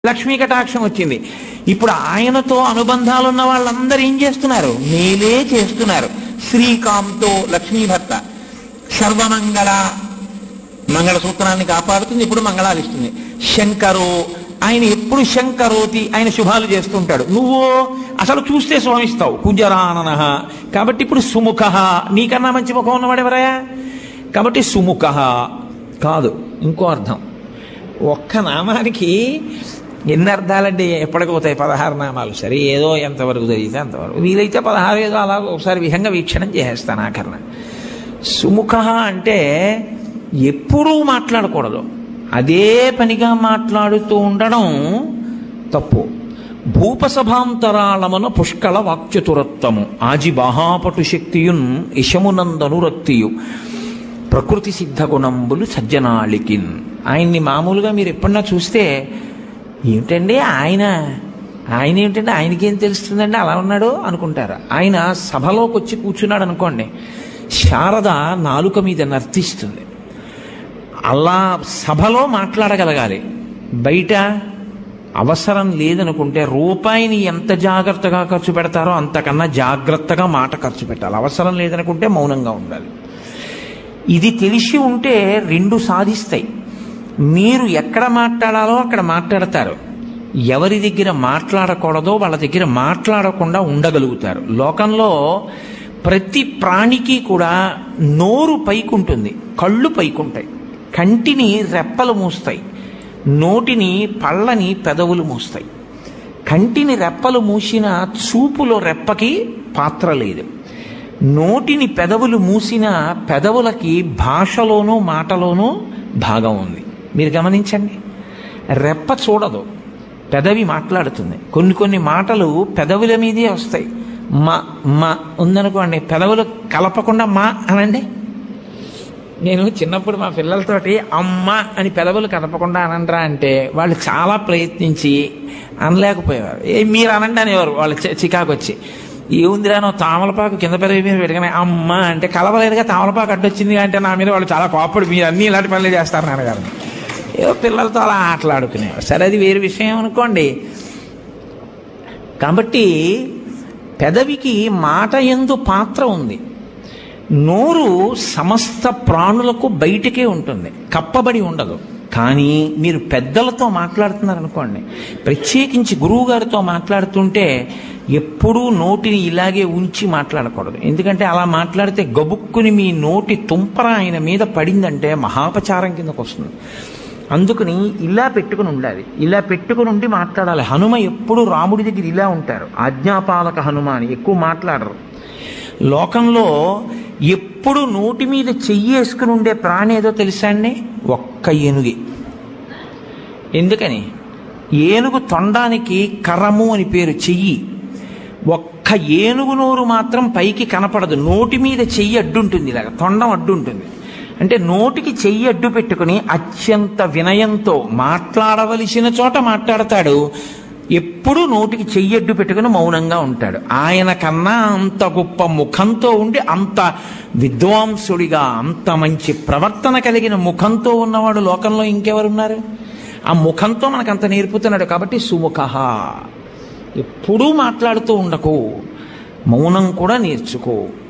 లక్ష్మీ కటాక్షం వచ్చింది ఇప్పుడు ఆయనతో అనుబంధాలు ఉన్న వాళ్ళందరూ ఏం చేస్తున్నారు మేలే చేస్తున్నారు శ్రీకాంతో లక్ష్మీ భర్త సర్వమంగళ మంగళసూత్రాన్ని కాపాడుతుంది ఇప్పుడు మంగళాలు ఇస్తుంది శంకరు ఆయన ఎప్పుడు శంకరోతి ఆయన శుభాలు చేస్తుంటాడు నువ్వు అసలు చూస్తే స్వామిస్తావు కుజరానన కాబట్టి ఇప్పుడు సుముఖ నీకన్నా మంచి ముఖం ఉన్నవాడు ఎవరయా కాబట్టి సుముఖ కాదు ఇంకో అర్థం ఒక్క నామానికి ఎన్ని అర్థాలండి ఎప్పటికి పోతాయి పదహారు నామాలు సరే ఏదో ఎంతవరకు జరిగితే అంతవరకు వీలైతే పదహారు ఏదో అలా ఒకసారి విహంగ వీక్షణం చేసేస్తాను ఆఖరణ సుముఖ అంటే ఎప్పుడూ మాట్లాడకూడదు అదే పనిగా మాట్లాడుతూ ఉండడం తప్పు భూపసభాంతరాళమున పుష్కళ వాక్చతురత్వము ఆజి బాహాపటు శక్తియున్ ఇషమునందనురక్తియు ప్రకృతి సిద్ధ గుణంబులు సజ్జనాళికిన్ ఆయన్ని మామూలుగా మీరు ఎప్పుడన్నా చూస్తే ఏమిటండి ఆయన ఆయన ఏమిటంటే ఆయనకేం తెలుస్తుందండి అలా ఉన్నాడు అనుకుంటారు ఆయన సభలోకి వచ్చి కూర్చున్నాడు అనుకోండి శారద నాలుక మీద నర్తిస్తుంది అలా సభలో మాట్లాడగలగాలి బయట అవసరం లేదనుకుంటే రూపాయిని ఎంత జాగ్రత్తగా ఖర్చు పెడతారో అంతకన్నా జాగ్రత్తగా మాట ఖర్చు పెట్టాలి అవసరం లేదనుకుంటే మౌనంగా ఉండాలి ఇది తెలిసి ఉంటే రెండు సాధిస్తాయి మీరు ఎక్కడ మాట్లాడాలో అక్కడ మాట్లాడతారు ఎవరి దగ్గర మాట్లాడకూడదో వాళ్ళ దగ్గర మాట్లాడకుండా ఉండగలుగుతారు లోకంలో ప్రతి ప్రాణికి కూడా నోరు పైకుంటుంది కళ్ళు పైకుంటాయి కంటిని రెప్పలు మూస్తాయి నోటిని పళ్ళని పెదవులు మూస్తాయి కంటిని రెప్పలు మూసిన చూపులో రెప్పకి పాత్ర లేదు నోటిని పెదవులు మూసిన పెదవులకి భాషలోనూ మాటలోనూ భాగం ఉంది మీరు గమనించండి రెప్ప చూడదు పెదవి మాట్లాడుతుంది కొన్ని కొన్ని మాటలు పెదవుల మీదే వస్తాయి మా మా ఉందనుకోండి పెదవులు కలపకుండా మా అనండి నేను చిన్నప్పుడు మా పిల్లలతోటి అమ్మ అని పెదవులు కలపకుండా అనండ్రా అంటే వాళ్ళు చాలా ప్రయత్నించి అనలేకపోయేవారు ఏ మీరు అనండి అనేవారు వాళ్ళు చి- చికాకు వచ్చి ఏముందిరా నువ్వు తామలపాకు కింద పెదవి మీద పెట్టుకుని అమ్మ అంటే కలవలేదుగా తామలపాకు అడ్డొచ్చింది అంటే నా మీద వాళ్ళు చాలా కోపడి మీరు అన్ని ఇలాంటి పనులు చేస్తారు నాన్నగారు ఏదో పిల్లలతో అలా ఆటలాడుకునేవారు సరే అది వేరే విషయం అనుకోండి కాబట్టి పెదవికి మాట ఎందు పాత్ర ఉంది నోరు సమస్త ప్రాణులకు బయటికే ఉంటుంది కప్పబడి ఉండదు కానీ మీరు పెద్దలతో మాట్లాడుతున్నారనుకోండి ప్రత్యేకించి గురువు గారితో మాట్లాడుతుంటే ఎప్పుడూ నోటిని ఇలాగే ఉంచి మాట్లాడకూడదు ఎందుకంటే అలా మాట్లాడితే గబుక్కుని మీ నోటి తుంపర ఆయన మీద పడిందంటే మహాపచారం కిందకు వస్తుంది అందుకని ఇలా పెట్టుకుని ఉండాలి ఇలా పెట్టుకుని ఉండి మాట్లాడాలి హనుమ ఎప్పుడు రాముడి దగ్గర ఇలా ఉంటారు ఆజ్ఞాపాలక హనుమ అని ఎక్కువ మాట్లాడరు లోకంలో ఎప్పుడు నోటి మీద చెయ్యి వేసుకుని ఉండే ప్రాణి ఏదో తెలుసా అండి ఒక్క ఏనుగి ఎందుకని ఏనుగు తొండానికి కరము అని పేరు చెయ్యి ఒక్క ఏనుగు నోరు మాత్రం పైకి కనపడదు నోటి మీద చెయ్యి అడ్డుంటుంది ఇలాగ తొండం అడ్డుంటుంది అంటే నోటికి చెయ్యి అడ్డు పెట్టుకుని అత్యంత వినయంతో మాట్లాడవలసిన చోట మాట్లాడతాడు ఎప్పుడూ నోటికి చెయ్యి అడ్డు పెట్టుకుని మౌనంగా ఉంటాడు ఆయన కన్నా అంత గొప్ప ముఖంతో ఉండి అంత విద్వాంసుడిగా అంత మంచి ప్రవర్తన కలిగిన ముఖంతో ఉన్నవాడు లోకంలో ఇంకెవరున్నారు ఆ ముఖంతో మనకు అంత నేర్పుతున్నాడు కాబట్టి సుముఖ ఎప్పుడూ మాట్లాడుతూ ఉండకు మౌనం కూడా నేర్చుకో